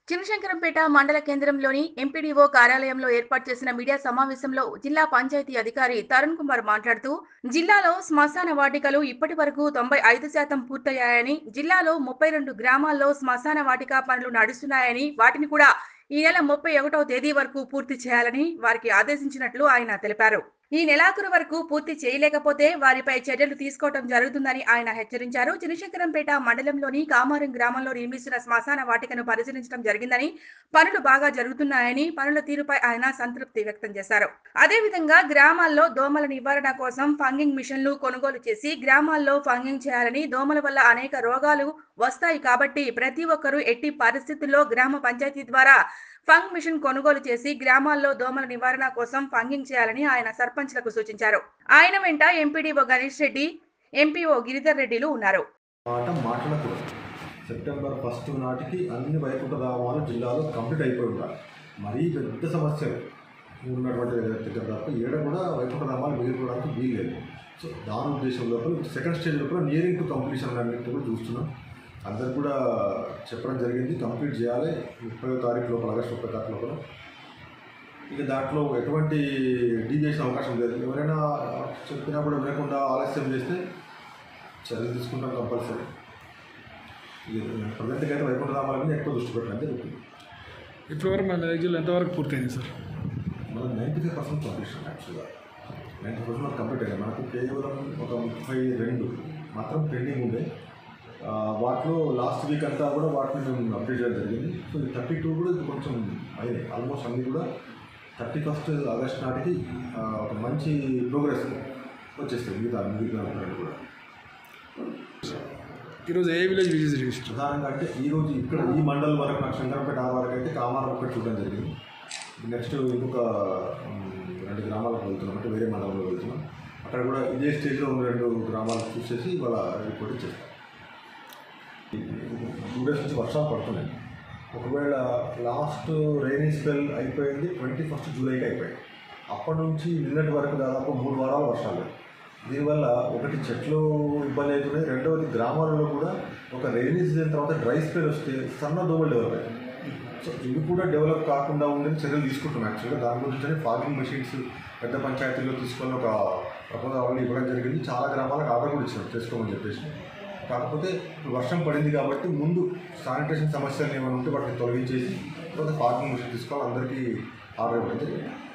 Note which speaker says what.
Speaker 1: చినశంకరంపేట మండల కేంద్రంలోని ఎంపీడీఓ కార్యాలయంలో ఏర్పాటు చేసిన మీడియా సమావేశంలో జిల్లా పంచాయతీ అధికారి తరుణ్ కుమార్ మాట్లాడుతూ జిల్లాలో శ్మశాన వాటికలు ఇప్పటి వరకు తొంభై ఐదు శాతం పూర్తయ్యాయని జిల్లాలో ముప్పై రెండు గ్రామాల్లో శ్మశాన వాటిక పనులు నడుస్తున్నాయని వాటిని కూడా ఈ నెల ముప్పై ఒకటవ తేదీ వరకు పూర్తి చేయాలని వారికి ఆదేశించినట్లు ఆయన తెలిపారు ఈ నెలాఖరు వరకు పూర్తి చేయలేకపోతే వారిపై చర్యలు తీసుకోవడం జరుగుతుందని ఆయన హెచ్చరించారు చినశంకరంపేట మండలంలోని కామారం గ్రామంలో నిర్మిస్తున్న శ్మశాన వాటికను పరిశీలించడం జరిగిందని పనులు బాగా జరుగుతున్నాయని పనుల తీరుపై ఆయన సంతృప్తి వ్యక్తం చేశారు అదేవిధంగా గ్రామాల్లో దోమల నివారణ కోసం ఫంగింగ్ మిషన్లు కొనుగోలు చేసి గ్రామాల్లో ఫంగింగ్ చేయాలని దోమల వల్ల అనేక రోగాలు వస్తాయి కాబట్టి ప్రతి ఒక్కరూ ఎట్టి పరిస్థితుల్లో గ్రామ పంచాయతీ ద్వారా ఫంగ్ మిషన్ కొనుగోలు చేసి గ్రామాల్లో దోమల నివారణ కోసం ఫంగింగ్ చేయాలని ఆయన సర్పంచ్లకు సూచించారు ఆయన వెంట ఎంపీడీఓ గణేష్ రెడ్డి ఎంపీఓ గిరిధర్ రెడ్డిలు ఉన్నారు
Speaker 2: మాట మాట్లాడకూడదు సెప్టెంబర్ ఫస్ట్ నాటికి అన్ని వైకుంఠ ధామాలు జిల్లాలో కంప్లీట్ అయిపోయి ఉండాలి మరీ పెద్ద సమస్యలు ఉన్నటువంటి దగ్గర తప్ప ఏడ కూడా వైకుంఠ ధామాలు మిగిలిపోవడానికి వీల్లేదు సో దాని ఉద్దేశం లోపల సెకండ్ స్టేజ్ లోపల నియరింగ్ టు కంప్లీషన్ అన్నింటి కూడా చూస్తున్నాం అందరు కూడా చెప్పడం జరిగింది కంప్లీట్ చేయాలి ముప్పై తారీఖు లోపల ఆగస్టు ముప్పై తారీఖు లోపల ఇక దాంట్లో ఎటువంటి డీవియేషన్ అవకాశం లేదు ఎవరైనా చెప్పినా కూడా వినకుండా ఆలస్యం చేస్తే చర్యలు తీసుకుంటాం కంపల్సరీ ప్రజెంట్కి అయితే వైకుంఠ ధామాల మీద ఎక్కువ దృష్టి పెట్టడం జరుగుతుంది
Speaker 3: ఇప్పటివరకు మన దగ్గర ఎంతవరకు పూర్తయింది సార్
Speaker 2: మనం నైంటీ ఫైవ్ పర్సెంట్ కంప్లీషన్ యాక్చువల్గా నైంటీ పర్సెంట్ మనకు కంప్లీట్ అయ్యాయి మనకు కేవలం ఒక ముప్పై రెండు మాత్రం పెండింగ్ ఉండే ఆ, వాటిలో లాస్ట్ వీక్ అంతా కూడా వాటిని మేము అప్డేట్ చేయడం జరిగింది సో ఈ థర్టీ టూ కూడా ఇది కొంచెం అయినాయి ఆల్మోస్ట్ అన్నీ కూడా థర్టీ ఫస్ట్ ఆగస్ట్ నాటికి ఆ, ఒక మంచి ప్రోగ్రెస్ వచ్చేస్తాయి మిగతా మిగతా రెండు కూడా
Speaker 3: ఈరోజు ఏ విలేజ్ విజిట్ చేసారు
Speaker 2: ప్రధానంగా అంటే ఈ రోజు ఇక్కడ ఈ మండలం వరకు నాకు శంకరంపేట ఆ వరకు అయితే కామారం ఒకటి చూడడం జరిగింది నెక్స్ట్ ఇంకొక ఉమ్, రెండు గ్రామాలకు వెళ్తున్నాం అంటే వేరే మండలంలో వెళ్తున్నాం అక్కడ కూడా ఇదే స్టేజ్లో ఉన్న రెండు గ్రామాలకు చూసేసి వాళ్ళ రిపోర్ట్ ఇచ్చేస్తాం టూ డేస్ నుంచి వర్షాలు పడుతున్నాయి ఒకవేళ లాస్ట్ రైనీ స్పెల్ అయిపోయింది ట్వంటీ ఫస్ట్ జూలైకి అయిపోయింది అప్పటి నుంచి నిన్నటి వరకు దాదాపు మూడు వారాలు వర్షాలు లేవు. దీనివల్ల ఒకటి చెట్లు ఇబ్బంది అవుతున్నాయి రెండవది గ్రామాలలో కూడా ఒక రైనీ సీజన్ తర్వాత డ్రై స్పెల్ వస్తే సన్న దోమలు డెవలప్ అయ్యాయి సో ఇవి కూడా డెవలప్ కాకుండా ఉండని చర్యలు తీసుకుంటున్నాం యాక్చువల్గా దాని గురించి ఫార్మింగ్ మెషిన్స్ పెద్ద పంచాయతీల్లో తీసుకొని ఒక ప్రపోజల్ ఆల్రెడీ ఇవ్వడం జరిగింది చాలా గ్రామాలకు ఆర్డర్ కూడా ఇచ్చారు చేసుకోమని చెప్పేసి కాకపోతే ఇప్పుడు వర్షం పడింది కాబట్టి ముందు శానిటేషన్ సమస్యలు ఏమైనా ఉంటే వాటిని తొలగించేసి తర్వాత ఫార్మింగ్ మెషిన్ తీసుకోవాలి అందరికీ ఆర్డర్ ఇవ్వడం జరిగింది